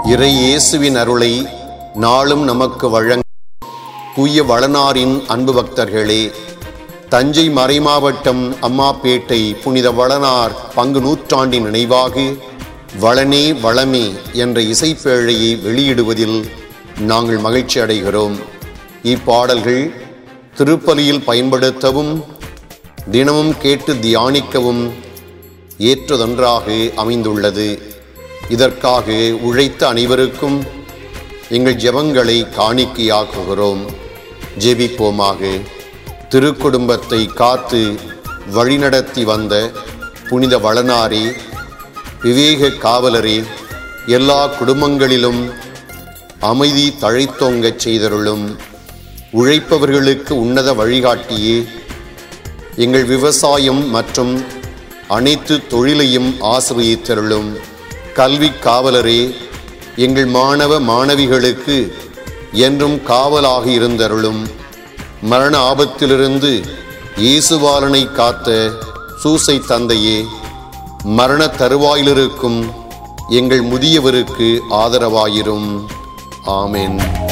இறை இயேசுவின் அருளை நாளும் நமக்கு வழங்க தூய வளனாரின் அன்பு பக்தர்களே தஞ்சை மறைமாவட்டம் அம்மாப்பேட்டை புனித வளனார் பங்கு நூற்றாண்டின் நினைவாக வளனே வளமே என்ற இசைப்பேழையை வெளியிடுவதில் நாங்கள் மகிழ்ச்சி அடைகிறோம் இப்பாடல்கள் திருப்பலியில் பயன்படுத்தவும் தினமும் கேட்டு தியானிக்கவும் ஏற்றதொன்றாக அமைந்துள்ளது இதற்காக உழைத்த அனைவருக்கும் எங்கள் ஜெபங்களை காணிக்கையாக்குகிறோம் ஜெபிப்போமாக திருக்குடும்பத்தை காத்து வழிநடத்தி வந்த புனித வளனாரே விவேக காவலரே எல்லா குடும்பங்களிலும் அமைதி தழைத்தோங்கச் செய்தருளும் உழைப்பவர்களுக்கு உன்னத வழிகாட்டியே எங்கள் விவசாயம் மற்றும் அனைத்து தொழிலையும் ஆசிரியத்தருளும் கல்வி காவலரே எங்கள் மாணவ மாணவிகளுக்கு என்றும் காவலாக இருந்தருளும் மரண ஆபத்திலிருந்து இயேசுபாலனை காத்த சூசை தந்தையே மரண தருவாயிலிருக்கும் எங்கள் முதியவருக்கு ஆதரவாயிரும் ஆமென்